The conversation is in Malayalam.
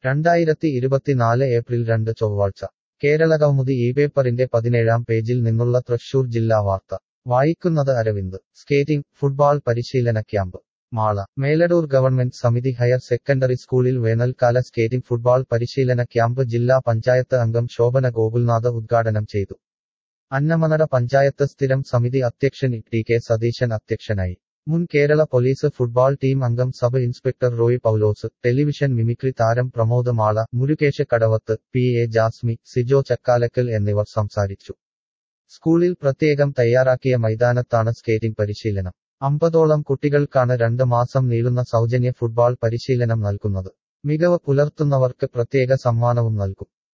രണ്ടായിരത്തി ഇരുപത്തിനാല് ഏപ്രിൽ രണ്ട് ചൊവ്വാഴ്ച കേരളകൗമുദി ഈ പേപ്പറിന്റെ പതിനേഴാം പേജിൽ നിന്നുള്ള തൃശൂർ ജില്ലാ വാർത്ത വായിക്കുന്നത് അരവിന്ദ് സ്കേറ്റിംഗ് ഫുട്ബോൾ പരിശീലന ക്യാമ്പ് മാള മേലടൂർ ഗവൺമെന്റ് സമിതി ഹയർ സെക്കൻഡറി സ്കൂളിൽ വേനൽക്കാല സ്കേറ്റിംഗ് ഫുട്ബോൾ പരിശീലന ക്യാമ്പ് ജില്ലാ പഞ്ചായത്ത് അംഗം ശോഭന ഗോകുൽനാഥ് ഉദ്ഘാടനം ചെയ്തു അന്നമനട പഞ്ചായത്ത് സ്ഥിരം സമിതി അധ്യക്ഷൻ ടി കെ സതീശൻ അധ്യക്ഷനായി മുൻ കേരള പോലീസ് ഫുട്ബോൾ ടീം അംഗം sub inspector Roy Paulose television mimicry താരം പ്രമോദ് മാള മുരുകേശ് കടവത്ത് പി എ ജാസ്മി സിജോ ചക്കാലക്കൽ എന്നിവർ സംസാരിച്ചു സ്കൂളിൽ പ്രത്യേകം തയ്യാറാക്കിയ മൈതാനത്താണ് സ്കേറ്റിംഗ് പരിശീലനം അമ്പതോളം കുട്ടികൾക്കാണ് രണ്ട് മാസം നീളുന്ന സൗജന്യ ഫുട്ബോൾ പരിശീലനം നൽകുന്നത് മികവ് പുലർത്തുന്നവർക്ക് പ്രത്യേക സമ്മാനവും നൽകും